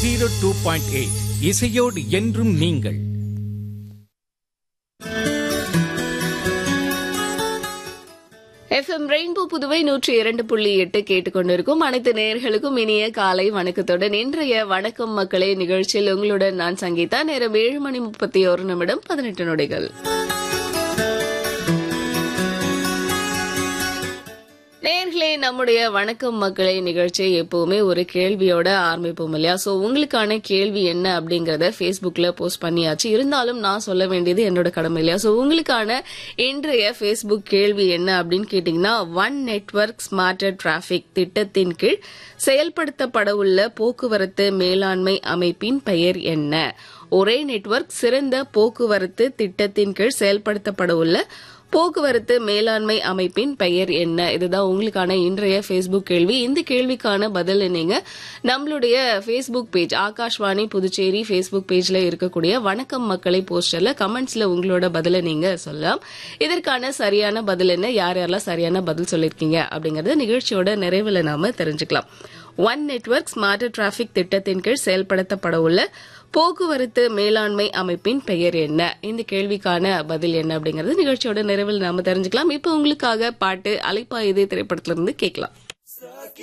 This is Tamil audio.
ஜீரோ டூ பாயிண்ட் எயிட் இசையோடு என்றும் நீங்கள் எஃப்எம் ரெயின்போ புதுவை நூற்றி இரண்டு புள்ளி எட்டு கேட்டுக்கொண்டிருக்கும் அனைத்து நேயர்களுக்கும் இனிய காலை வணக்கத்துடன் இன்றைய வணக்கம் மக்களே நிகழ்ச்சியில் உங்களுடன் நான் சங்கீதா நேரம் ஏழு மணி முப்பத்தி ஒரு நிமிடம் பதினெட்டு நொடிகள் நேர்களே நம்முடைய வணக்கம் மக்களே நிகழ்ச்சியை எப்பவுமே ஒரு கேள்வியோட ஆரம்பிப்போம் இல்லையா சோ உங்களுக்கான கேள்வி என்ன அப்படிங்கறத Facebookல போஸ்ட் பண்ணியாச்சு இருந்தாலும் நான் சொல்ல வேண்டியது என்னோட கடமை இல்லையா சோ உங்களுக்கான இன்றைய ஃபேஸ்புக் கேள்வி என்ன அப்படின்னு கேட்டீங்கன்னா ஒன் நெட்வொர்க் ஸ்மார்ட்டர் டிராபிக் திட்டத்தின் கீழ் செயல்படுத்தப்பட உள்ள போக்குவரத்து மேலாண்மை அமைப்பின் பெயர் என்ன ஒரே நெட்வொர்க் சிறந்த போக்குவரத்து திட்டத்தின் கீழ் செயல்படுத்தப்பட உள்ள போக்குவரத்து மேலாண்மை அமைப்பின் பெயர் என்ன இதுதான் உங்களுக்கான இன்றைய ஃபேஸ்புக் கேள்வி இந்த கேள்விக்கான பதில் நீங்க நம்மளுடைய Facebook page Akashvani Puducherry Facebook பேஜ்ல இருக்கக்கூடிய வணக்கம் மக்களை போஸ்டர்ல கமெண்ட்ஸ்ல உங்களோட பதிலை நீங்க சொல்லலாம் இதற்கான சரியான பதில் என்ன யார் யாரெல்லாம் சரியான பதில் சொல்லிருக்கீங்க அப்படிங்கறத நிகழ்ச்சியோட நிறைவுல நாம தெரிஞ்சுக்கலாம் ஒன் நெட்வொர்க் ஸ்மார்ட் டிராபிக் திட்டத்தின் கீழ் செயல்படுத்தப்பட உள்ள போக்குவரத்து மேலாண்மை அமைப்பின் பெயர் என்ன இந்த கேள்விக்கான பதில் என்ன அப்படிங்கறது நிகழ்ச்சியோட நிறைவில் நாம தெரிஞ்சுக்கலாம் இப்போ உங்களுக்காக பாட்டு அலைப்பாயுதே திரைப்படத்திலிருந்து கேட்கலாம்